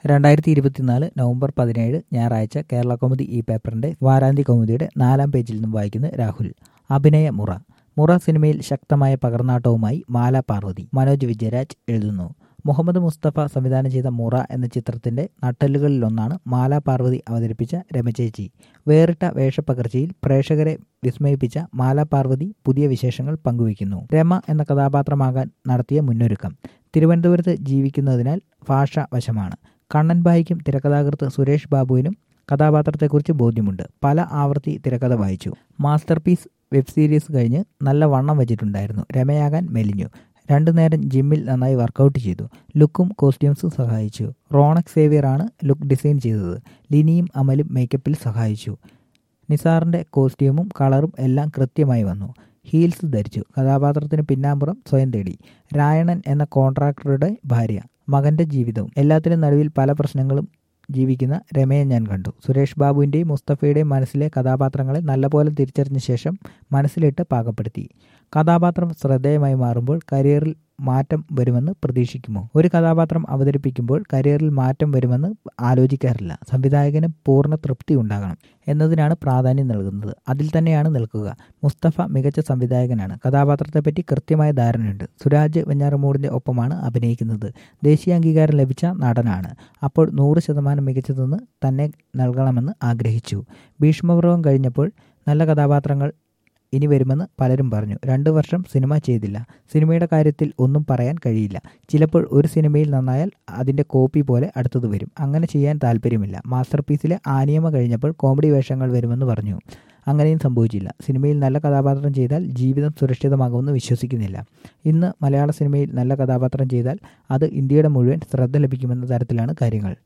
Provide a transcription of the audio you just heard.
രണ്ടായിരത്തി ഇരുപത്തിനാല് നവംബർ പതിനേഴ് ഞായറാഴ്ച കേരള കൗമുദി ഈ പേപ്പറിന്റെ വാരാന്ത്യ കൗമുദിയുടെ നാലാം പേജിൽ നിന്നും വായിക്കുന്ന രാഹുൽ അഭിനയ മുറ മുറ സിനിമയിൽ ശക്തമായ പകർന്നാട്ടവുമായി മാല പാർവതി മനോജ് വിജയരാജ് എഴുതുന്നു മുഹമ്മദ് മുസ്തഫ സംവിധാനം ചെയ്ത മുറ എന്ന ചിത്രത്തിന്റെ നട്ടെല്ലുകളിലൊന്നാണ് മാല പാർവതി അവതരിപ്പിച്ച രമചേച്ചി വേറിട്ട വേഷപ്പകർച്ചയിൽ പ്രേക്ഷകരെ വിസ്മയിപ്പിച്ച മാല പാർവതി പുതിയ വിശേഷങ്ങൾ പങ്കുവയ്ക്കുന്നു രമ എന്ന കഥാപാത്രമാകാൻ നടത്തിയ മുന്നൊരുക്കം തിരുവനന്തപുരത്ത് ജീവിക്കുന്നതിനാൽ ഭാഷ വശമാണ് കണ്ണൻ ബായിക്കും തിരക്കഥാകൃത്ത് സുരേഷ് ബാബുവിനും കഥാപാത്രത്തെക്കുറിച്ച് ബോധ്യമുണ്ട് പല ആവർത്തി തിരക്കഥ വായിച്ചു മാസ്റ്റർ പീസ് വെബ് സീരീസ് കഴിഞ്ഞ് നല്ല വണ്ണം വെച്ചിട്ടുണ്ടായിരുന്നു രമയാകാൻ മെലിഞ്ഞു രണ്ടു നേരം ജിമ്മിൽ നന്നായി വർക്കൗട്ട് ചെയ്തു ലുക്കും കോസ്റ്റ്യൂംസും സഹായിച്ചു റോണക് സേവിയർ ആണ് ലുക്ക് ഡിസൈൻ ചെയ്തത് ലിനിയും അമലും മേക്കപ്പിൽ സഹായിച്ചു നിസാറിന്റെ കോസ്റ്റ്യൂമും കളറും എല്ലാം കൃത്യമായി വന്നു ഹീൽസ് ധരിച്ചു കഥാപാത്രത്തിന് പിന്നാമ്പുറം സ്വയം തേടി രായണൻ എന്ന കോൺട്രാക്ടറുടെ ഭാര്യ മകന്റെ ജീവിതവും എല്ലാത്തിനും നടുവിൽ പല പ്രശ്നങ്ങളും ജീവിക്കുന്ന രമയെ ഞാൻ കണ്ടു സുരേഷ് ബാബുവിൻ്റെയും മുസ്തഫയുടെയും മനസ്സിലെ കഥാപാത്രങ്ങളെ നല്ലപോലെ തിരിച്ചറിഞ്ഞ ശേഷം മനസ്സിലിട്ട് പാകപ്പെടുത്തി കഥാപാത്രം ശ്രദ്ധേയമായി മാറുമ്പോൾ കരിയറിൽ മാറ്റം വരുമെന്ന് പ്രതീക്ഷിക്കുമോ ഒരു കഥാപാത്രം അവതരിപ്പിക്കുമ്പോൾ കരിയറിൽ മാറ്റം വരുമെന്ന് ആലോചിക്കാറില്ല സംവിധായകന് പൂർണ്ണ തൃപ്തി ഉണ്ടാകണം എന്നതിനാണ് പ്രാധാന്യം നൽകുന്നത് അതിൽ തന്നെയാണ് നിൽക്കുക മുസ്തഫ മികച്ച സംവിധായകനാണ് കഥാപാത്രത്തെപ്പറ്റി കൃത്യമായ ധാരണയുണ്ട് സുരാജ് വെഞ്ഞാറമൂടിൻ്റെ ഒപ്പമാണ് അഭിനയിക്കുന്നത് ദേശീയ അംഗീകാരം ലഭിച്ച നടനാണ് അപ്പോൾ നൂറ് ശതമാനം മികച്ചതെന്ന് തന്നെ നൽകണമെന്ന് ആഗ്രഹിച്ചു ഭീഷ്മപർവം കഴിഞ്ഞപ്പോൾ നല്ല കഥാപാത്രങ്ങൾ ഇനി വരുമെന്ന് പലരും പറഞ്ഞു രണ്ടു വർഷം സിനിമ ചെയ്തില്ല സിനിമയുടെ കാര്യത്തിൽ ഒന്നും പറയാൻ കഴിയില്ല ചിലപ്പോൾ ഒരു സിനിമയിൽ നന്നായാൽ അതിൻ്റെ കോപ്പി പോലെ അടുത്തത് വരും അങ്ങനെ ചെയ്യാൻ താല്പര്യമില്ല മാസ്റ്റർ പീസിലെ ആനിയമ കഴിഞ്ഞപ്പോൾ കോമഡി വേഷങ്ങൾ വരുമെന്ന് പറഞ്ഞു അങ്ങനെയും സംഭവിച്ചില്ല സിനിമയിൽ നല്ല കഥാപാത്രം ചെയ്താൽ ജീവിതം സുരക്ഷിതമാകുമെന്ന് വിശ്വസിക്കുന്നില്ല ഇന്ന് മലയാള സിനിമയിൽ നല്ല കഥാപാത്രം ചെയ്താൽ അത് ഇന്ത്യയുടെ മുഴുവൻ ശ്രദ്ധ ലഭിക്കുമെന്ന തരത്തിലാണ് കാര്യങ്ങൾ